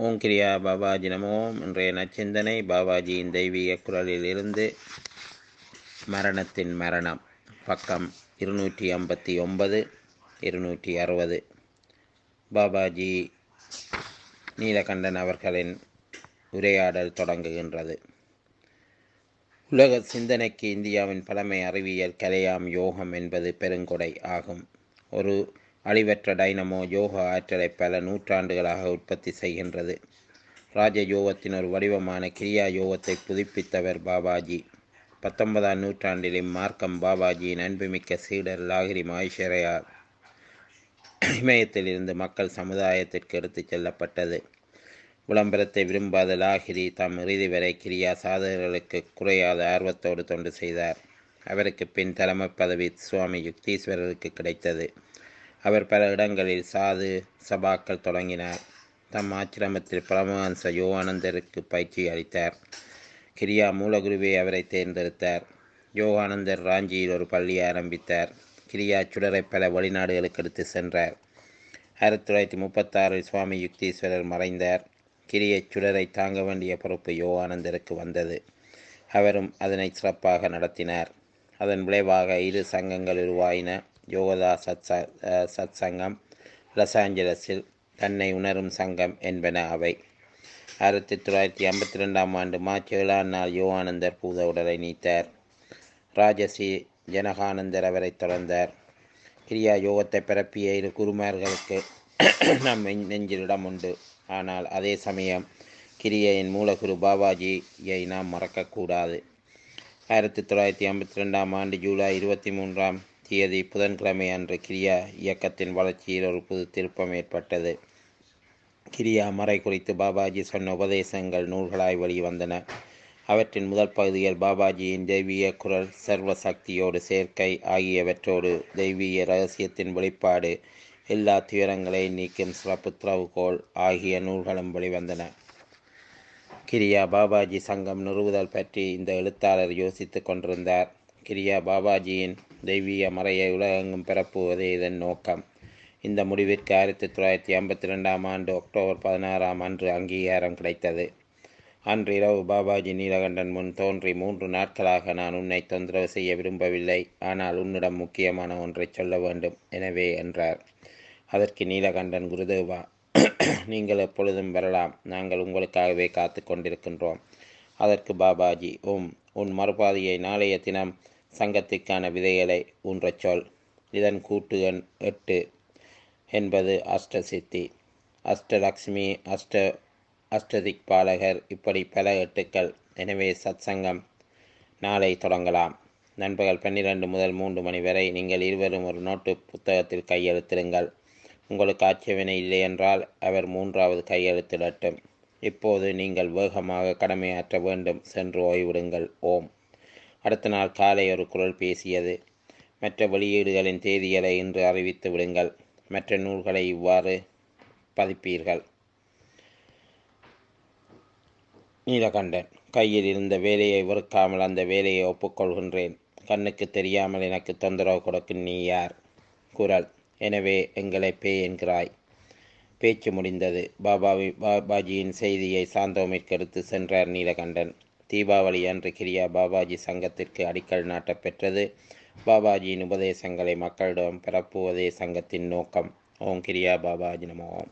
ஓம் கிரியா பாபாஜி நமோ இன்றைய நச்சிந்தனை பாபாஜியின் தெய்வீக குரலில் இருந்து மரணத்தின் மரணம் பக்கம் இருநூற்றி ஐம்பத்தி ஒன்பது இருநூற்றி அறுபது பாபாஜி நீலகண்டன் அவர்களின் உரையாடல் தொடங்குகின்றது உலக சிந்தனைக்கு இந்தியாவின் பழமை அறிவியல் கலையாம் யோகம் என்பது பெருங்கொடை ஆகும் ஒரு அழிவற்ற டைனமோ யோக ஆற்றலை பல நூற்றாண்டுகளாக உற்பத்தி செய்கின்றது ராஜ யோகத்தின் ஒரு வடிவமான கிரியா யோகத்தை புதுப்பித்தவர் பாபாஜி பத்தொன்பதாம் நூற்றாண்டில் இம்மார்க்கம் பாபாஜியின் அன்புமிக்க சீடர் லாகிரி மாயிஷரையார் இமயத்திலிருந்து மக்கள் சமுதாயத்திற்கு எடுத்துச் செல்லப்பட்டது விளம்பரத்தை விரும்பாத லாகிரி தம் இறுதி வரை கிரியா சாதகர்களுக்கு குறையாத ஆர்வத்தோடு தொண்டு செய்தார் அவருக்கு பின் தலைமை பதவி சுவாமி யுக்தீஸ்வரருக்கு கிடைத்தது அவர் பல இடங்களில் சாது சபாக்கள் தொடங்கினார் தம் ஆச்சிரமத்தில் பரமஹம்ச யோகானந்தருக்கு பயிற்சி அளித்தார் கிரியா மூலகுருவே அவரை தேர்ந்தெடுத்தார் யோகானந்தர் ராஞ்சியில் ஒரு பள்ளி ஆரம்பித்தார் கிரியா சுடரை பல வெளிநாடுகளுக்கு எடுத்து சென்றார் ஆயிரத்தி தொள்ளாயிரத்தி முப்பத்தாறில் சுவாமி யுக்தீஸ்வரர் மறைந்தார் கிரியை சுடரை தாங்க வேண்டிய பொறுப்பு யோகானந்தருக்கு வந்தது அவரும் அதனை சிறப்பாக நடத்தினார் அதன் விளைவாக இரு சங்கங்கள் உருவாயின யோகதா சத் சத் சங்கம் லாஸ் ஏஞ்சலஸில் தன்னை உணரும் சங்கம் என்பன அவை ஆயிரத்தி தொள்ளாயிரத்தி ஐம்பத்தி ரெண்டாம் ஆண்டு மார்ச் ஏழாம் நாள் யோகானந்தர் பூத உடலை நீத்தார் ராஜஸ்ரீ ஜனகானந்தர் அவரை தொடர்ந்தார் கிரியா யோகத்தை பரப்பிய இரு குருமார்களுக்கு நம் நெஞ்சில் இடம் உண்டு ஆனால் அதே சமயம் கிரியையின் மூலகுரு பாபாஜியை நாம் மறக்கக்கூடாது ஆயிரத்தி தொள்ளாயிரத்தி ஐம்பத்தி ரெண்டாம் ஆண்டு ஜூலை இருபத்தி மூன்றாம் தேதி புதன்கிழமை அன்று கிரியா இயக்கத்தின் வளர்ச்சியில் ஒரு புது திருப்பம் ஏற்பட்டது கிரியா மறை குறித்து பாபாஜி சொன்ன உபதேசங்கள் நூல்களாய் வெளிவந்தன அவற்றின் முதல் பகுதியில் பாபாஜியின் தெய்வீக குரல் சர்வ சக்தியோடு சேர்க்கை ஆகியவற்றோடு தெய்வீக ரகசியத்தின் வெளிப்பாடு எல்லா துயரங்களையும் நீக்கும் சிறப்பு திறவுகோள் ஆகிய நூல்களும் வெளிவந்தன கிரியா பாபாஜி சங்கம் நிறுவுதல் பற்றி இந்த எழுத்தாளர் யோசித்து கொண்டிருந்தார் கிரியா பாபாஜியின் தெய்வீக மறையை உலகெங்கும் பரப்புவதே இதன் நோக்கம் இந்த முடிவிற்கு ஆயிரத்தி தொள்ளாயிரத்தி ஐம்பத்தி ரெண்டாம் ஆண்டு அக்டோபர் பதினாறாம் அன்று அங்கீகாரம் கிடைத்தது அன்று இரவு பாபாஜி நீலகண்டன் முன் தோன்றி மூன்று நாட்களாக நான் உன்னை தொந்தரவு செய்ய விரும்பவில்லை ஆனால் உன்னிடம் முக்கியமான ஒன்றை சொல்ல வேண்டும் எனவே என்றார் அதற்கு நீலகண்டன் குருதேவா நீங்கள் எப்பொழுதும் வரலாம் நாங்கள் உங்களுக்காகவே காத்து கொண்டிருக்கின்றோம் அதற்கு பாபாஜி உம் உன் மறுபாதையை நாளைய தினம் சங்கத்திற்கான விதைகளை ஊன்றச் சொல் இதன் கூட்டு எண் எட்டு என்பது அஷ்ட சித்தி அஷ்டலக்ஷ்மி அஷ்ட அஷ்டதிக் பாலகர் இப்படி பல எட்டுக்கள் எனவே சத் சங்கம் நாளை தொடங்கலாம் நண்பகல் பன்னிரண்டு முதல் மூன்று மணி வரை நீங்கள் இருவரும் ஒரு நோட்டு புத்தகத்தில் கையெழுத்திடுங்கள் உங்களுக்கு ஆட்சேபனை இல்லை என்றால் அவர் மூன்றாவது கையெழுத்திடட்டும் இப்போது நீங்கள் வேகமாக கடமையாற்ற வேண்டும் சென்று ஓய்விடுங்கள் ஓம் அடுத்த நாள் காலை ஒரு குரல் பேசியது மற்ற வெளியீடுகளின் தேதிகளை இன்று அறிவித்து விடுங்கள் மற்ற நூல்களை இவ்வாறு பதிப்பீர்கள் நீலகண்டன் கையில் இருந்த வேலையை வெறுக்காமல் அந்த வேலையை ஒப்புக்கொள்கின்றேன் கண்ணுக்கு தெரியாமல் எனக்கு தொந்தரவு கொடுக்கும் நீ யார் குரல் எனவே எங்களை பே என்கிறாய் பேச்சு முடிந்தது பாபாவி பாபாஜியின் செய்தியை சாந்தோமிற்கு எடுத்து சென்றார் நீலகண்டன் தீபாவளி அன்று கிரியா பாபாஜி சங்கத்திற்கு அடிக்கல் நாட்டப்பெற்றது பாபாஜியின் உபதேசங்களை மக்களிடம் பரப்புவதே சங்கத்தின் நோக்கம் ஓம் கிரியா பாபாஜி நமோ